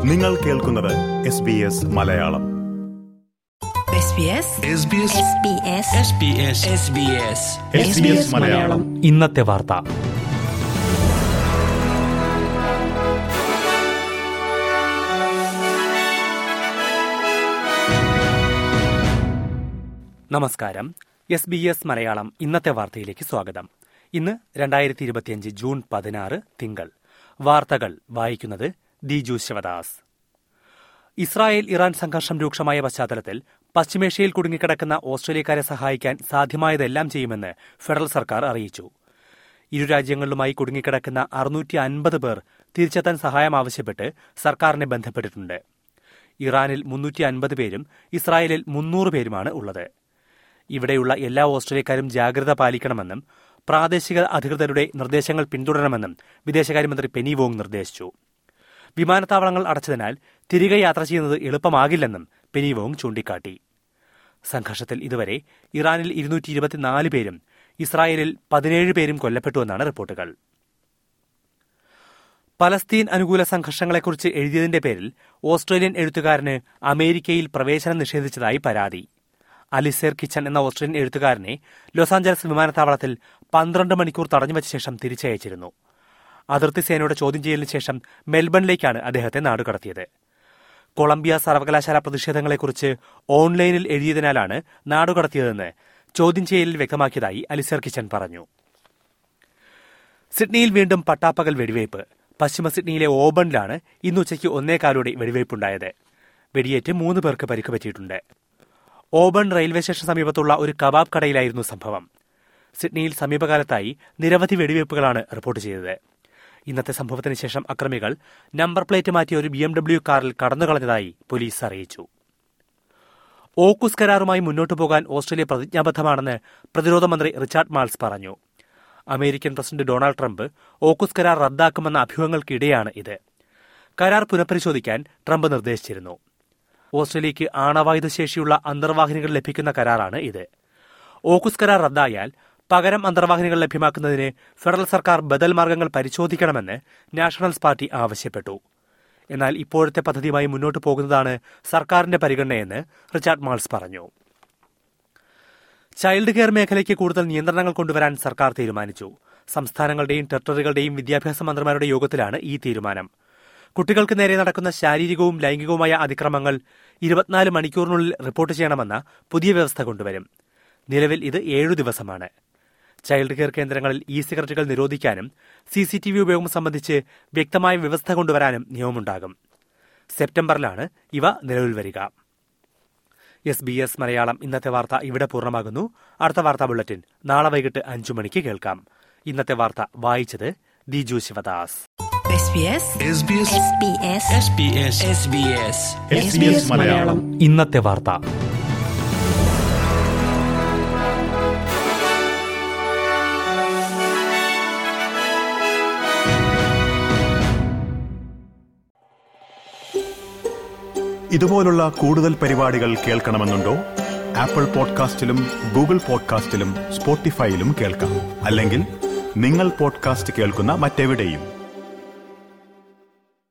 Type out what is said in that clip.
നിങ്ങൾ കേൾക്കുന്നത് S B S Malayalam SBS Malayalam ഇന്നത്തെ വാർത്ത നമസ്കാരം എസ് ബി എസ് മലയാളം ഇന്നത്തെ വാർത്തയിലേക്ക് സ്വാഗതം ഇന്ന് രണ്ടായിരത്തി ഇരുപത്തിയഞ്ച് ജൂൺ പതിനാറ് തിങ്കൾ വാർത്തകൾ വായിക്കുന്നത് ദിജു ശിവദാസ് ഇസ്രായേൽ ഇറാൻ സംഘർഷം രൂക്ഷമായ പശ്ചാത്തലത്തിൽ പശ്ചിമേഷ്യയിൽ കുടുങ്ങിക്കിടക്കുന്ന ഓസ്ട്രേലിയക്കാരെ സഹായിക്കാൻ സാധ്യമായതെല്ലാം ചെയ്യുമെന്ന് ഫെഡറൽ സർക്കാർ അറിയിച്ചു ഇരു രാജ്യങ്ങളിലുമായി കുടുങ്ങിക്കിടക്കുന്ന അറുന്നൂറ്റി അൻപത് പേർ തിരിച്ചെത്താൻ സഹായം ആവശ്യപ്പെട്ട് സർക്കാരിനെ ബന്ധപ്പെട്ടിട്ടുണ്ട് ഇറാനിൽ മുന്നൂറ്റി അൻപത് പേരും ഇസ്രായേലിൽ മുന്നൂറ് പേരുമാണ് ഉള്ളത് ഇവിടെയുള്ള എല്ലാ ഓസ്ട്രേലിയക്കാരും ജാഗ്രത പാലിക്കണമെന്നും പ്രാദേശിക അധികൃതരുടെ നിർദ്ദേശങ്ങൾ പിന്തുടരണമെന്നും വിദേശകാര്യമന്ത്രി പെനി വോങ് നിർദ്ദേശിച്ചു വിമാനത്താവളങ്ങൾ അടച്ചതിനാൽ തിരികെ യാത്ര ചെയ്യുന്നത് എളുപ്പമാകില്ലെന്നും പെനി വോങ് ചൂണ്ടിക്കാട്ടി സംഘർഷത്തിൽ ഇതുവരെ ഇറാനിൽ ഇരുന്നൂറ്റി ഇരുപത്തിനാല് പേരും ഇസ്രായേലിൽ പതിനേഴ് പേരും കൊല്ലപ്പെട്ടുവെന്നാണ് റിപ്പോർട്ടുകൾ പലസ്തീൻ അനുകൂല സംഘർഷങ്ങളെക്കുറിച്ച് എഴുതിയതിന്റെ പേരിൽ ഓസ്ട്രേലിയൻ എഴുത്തുകാരന് അമേരിക്കയിൽ പ്രവേശനം നിഷേധിച്ചതായി പരാതി അലിസേർ കിച്ചൻ എന്ന ഓസ്ട്രേലിയൻ എഴുത്തുകാരനെ ലോസ് ആഞ്ചലസ് വിമാനത്താവളത്തിൽ പന്ത്രണ്ട് മണിക്കൂർ തടഞ്ഞുവച്ച ശേഷം തിരിച്ചയച്ചിരുന്നു അതിർത്തി സേനയുടെ ചോദ്യം ചെയ്യലിന് ശേഷം മെൽബണിലേക്കാണ് അദ്ദേഹത്തെ നാടുകടത്തിയത് കൊളംബിയ സർവകലാശാല പ്രതിഷേധങ്ങളെക്കുറിച്ച് ഓൺലൈനിൽ എഴുതിയതിനാലാണ് നാടുകടത്തിയതെന്ന് ചോദ്യം ചെയ്യലിൽ വ്യക്തമാക്കിയതായി അലിസർ കിച്ചൻ പറഞ്ഞു സിഡ്നിയിൽ വീണ്ടും പട്ടാപ്പകൽ വെടിവയ്പ് പശ്ചിമ സിഡ്നിയിലെ ഓബണിലാണ് ഇന്ന് ഉച്ചയ്ക്ക് ഒന്നേകാലോടെ വെടിവയ്പുണ്ടായത് വെടിയേറ്റ് മൂന്ന് പേർക്ക് പരിക്ക് പറ്റിയിട്ടുണ്ട് ഓബൺ റെയിൽവേ സ്റ്റേഷൻ സമീപത്തുള്ള ഒരു കബാബ് കടയിലായിരുന്നു സംഭവം സിഡ്നിയിൽ സമീപകാലത്തായി നിരവധി വെടിവയ്പുകളാണ് റിപ്പോർട്ട് ചെയ്തത് ഇന്നത്തെ സംഭവത്തിന് ശേഷം അക്രമികൾ നമ്പർ പ്ലേറ്റ് മാറ്റിയ ഒരു ബി എം ഡബ്ല്യു കാറിൽ കടന്നുകളഞ്ഞതായി പോലീസ് അറിയിച്ചു ഓക്കുസ് കരാറുമായി മുന്നോട്ടു പോകാൻ ഓസ്ട്രേലിയ പ്രതിജ്ഞാബദ്ധമാണെന്ന് പ്രതിരോധ മന്ത്രി റിച്ചാർഡ് മാൾസ് പറഞ്ഞു American president Donald Trump AUKUS കരാർ റദ്ദാക്കുമെന്ന അഭ്യൂഹങ്ങൾക്കിടെയാണ് ഇത് കരാർ പുനഃപരിശോധിക്കാൻ ട്രംപ് നിർദ്ദേശിച്ചിരുന്നു ഓസ്ട്രേലിയയ്ക്ക് ആണവായുധ ശേഷിയുള്ള അന്തർവാഹിനികൾ ലഭിക്കുന്ന കരാറാണ് ഇത് ഓക്കുസ് കരാർ റദ്ദായാൽ പകരം അന്തർവാഹിനികൾ ലഭ്യമാക്കുന്നതിന് ഫെഡറൽ സർക്കാർ ബദൽ മാർഗങ്ങൾ പരിശോധിക്കണമെന്ന് നാഷണൽസ് പാർട്ടി ആവശ്യപ്പെട്ടു എന്നാൽ ഇപ്പോഴത്തെ പദ്ധതിയുമായി മുന്നോട്ട് പോകുന്നതാണ് സർക്കാരിന്റെ പരിഗണനയെന്ന് റിച്ചാർഡ് മാൾസ് പറഞ്ഞു ചൈൽഡ് കെയർ മേഖലയ്ക്ക് കൂടുതൽ നിയന്ത്രണങ്ങൾ കൊണ്ടുവരാൻ സർക്കാർ തീരുമാനിച്ചു സംസ്ഥാനങ്ങളുടെയും ടെറിട്ടറികളുടെയും വിദ്യാഭ്യാസ മന്ത്രിമാരുടെ യോഗത്തിലാണ് ഈ തീരുമാനം കുട്ടികൾക്ക് നേരെ നടക്കുന്ന ശാരീരികവും ലൈംഗികവുമായ അതിക്രമങ്ങൾ ഇരുപത്തിനാല് മണിക്കൂറിനുള്ളിൽ റിപ്പോർട്ട് ചെയ്യണമെന്ന പുതിയ വ്യവസ്ഥ കൊണ്ടുവരും നിലവിൽ ഇത് ഏഴു ദിവസമാണ് ചൈൽഡ് കെയർ കേന്ദ്രങ്ങളിൽ ഇ സിഗരറ്റുകൾ നിരോധിക്കാനും സി സി ടി വി ഉപയോഗം സംബന്ധിച്ച് വ്യക്തമായ വ്യവസ്ഥ കൊണ്ടുവരാനും നിയമമുണ്ടാകും സെപ്റ്റംബറിലാണ് ഇവ നിലവിൽ വരിക എസ് ബി എസ് മലയാളം ഇന്നത്തെ വാർത്ത ഇവിടെ പൂർണ്ണമാകുന്നു അടുത്ത വാർത്താ ബുള്ളറ്റിൻ നാളെ വൈകിട്ട് അഞ്ചു മണിക്ക് കേൾക്കാം ഇന്നത്തെ വാർത്ത വായിച്ചത് ദിജു ശിവദാസ് SBS മലയാളം ഇന്നത്തെ വാർത്ത ഇതുപോലുള്ള കൂടുതൽ പരിപാടികൾ കേൾക്കണമെന്നുണ്ടോ ആപ്പിൾ പോഡ്കാസ്റ്റിലും ഗൂഗിൾ പോഡ്കാസ്റ്റിലും സ്പോട്ടിഫൈയിലും കേൾക്കാം അല്ലെങ്കിൽ നിങ്ങൾ പോഡ്കാസ്റ്റ് കേൾക്കുന്ന മറ്റെവിടെയും